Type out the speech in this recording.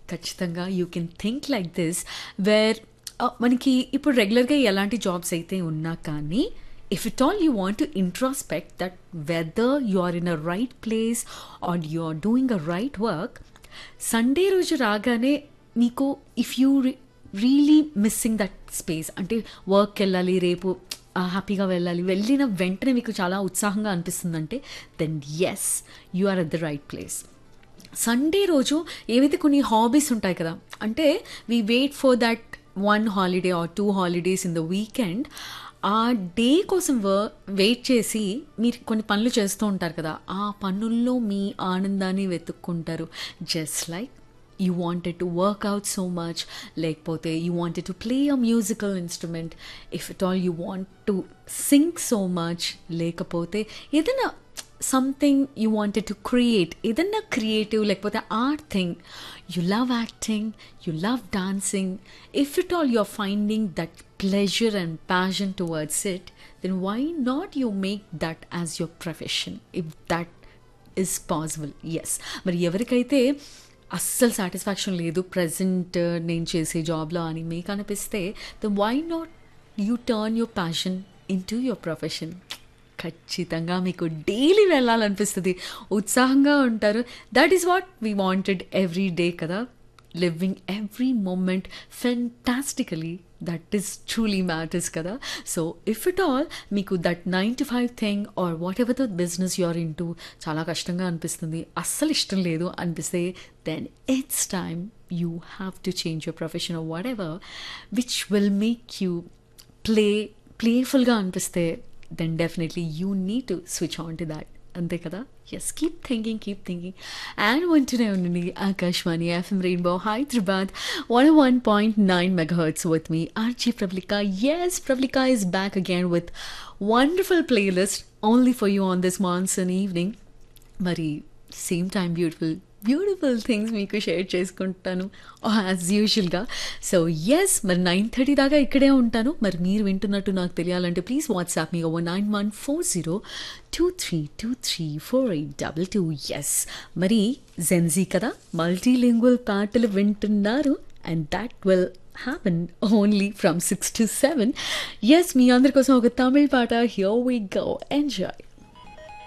ఖచ్చితంగా you can think like this where మనకి ఇప్పుడు రెగ్యులర్గా ఎలాంటి జాబ్స్ అయితే ఉన్నా కానీ if it all you want to introspect that whether you are in a right place or you are doing a right work Sunday రోజు రాగానే మీకు if you really missing that space అంటే వర్క్ వెళ్ళాలి రేపు హ్యాపీగా వెళ్ళాలి వెళ్ళిన వెంటనే మీకు చాలా ఉత్సాహంగా అనిపిస్తుందంటే then yes you are at the right place Sunday రోజు ఏవైతే కొన్ని హాబీస్ ఉంటాయి కదా అంటే we wait for that one holiday or two holidays in the weekend ఆ డే కోసం వెయిట్ చేసి మీరు కొన్ని పనులు చేస్తూ ఉంటారు కదా ఆ పనుల్లో మీ ఆనందాన్ని వెతుక్కుంటారు just like you wanted to work out so much లేకపోతే you wanted to play a musical instrument if it all you want to sing so much లేకపోతే ఏదైనా something you wanted to create ఏదన్నా క్రియేటివ్ లేకపోతే art thing you love acting you love dancing if it all you are finding that pleasure and passion towards it then why not you make that as your profession if that is possible yes మరి ఎవరికైతే అస్సలు satisfaction లేదు present నేను చేసే జాబ్లో అని మీకు అనిపిస్తే the why not you turn your passion into your profession ఖచ్చితంగా మీకు డైలీ వెళ్ళాలనిపిస్తుంది ఉత్సాహంగా ఉంటారు that is what we wanted every day కదా living every moment fantastically that is truly matters కదా సో ఇఫ్ ఇట్ ఆల్ మీకు that nine to five thing or whatever the business you are in చాలా కష్టంగా అనిపిస్తుంది అస్సలు ఇష్టం లేదు అనిపిస్తే then it's time you have to change your profession or whatever which will make you play ప్లేఫుల్గా అనిపిస్తే then definitely you need to switch on to that అంతే కదా yes keep thinking keep thinking and వింటూనే ఉండండి Akashvani FM rainbow Hyderabad one one point nine megahertz with me RJ Pravallika yes Pravallika is back again with wonderful playlist only for you on this monsoon evening మరి same time beautiful beautiful things మీకు share చేసుకుంటాను as యూజువల్గా so yes మరి nine thirty దాకా ఇక్కడే ఉంటాను మరి మీరు వింటున్నట్టు నాకు తెలియాలంటే please WhatsApp me over nine one four zero two three two three four eight double two yes మరి జెన్జీ కదా మల్టీలింగ్వల్ పాటలు వింటున్నారు and that will happen only from six to seven yes మీ అందరి కోసం ఒక తమిళ్ పాట హియర్ వీ గో ఎంజాయ్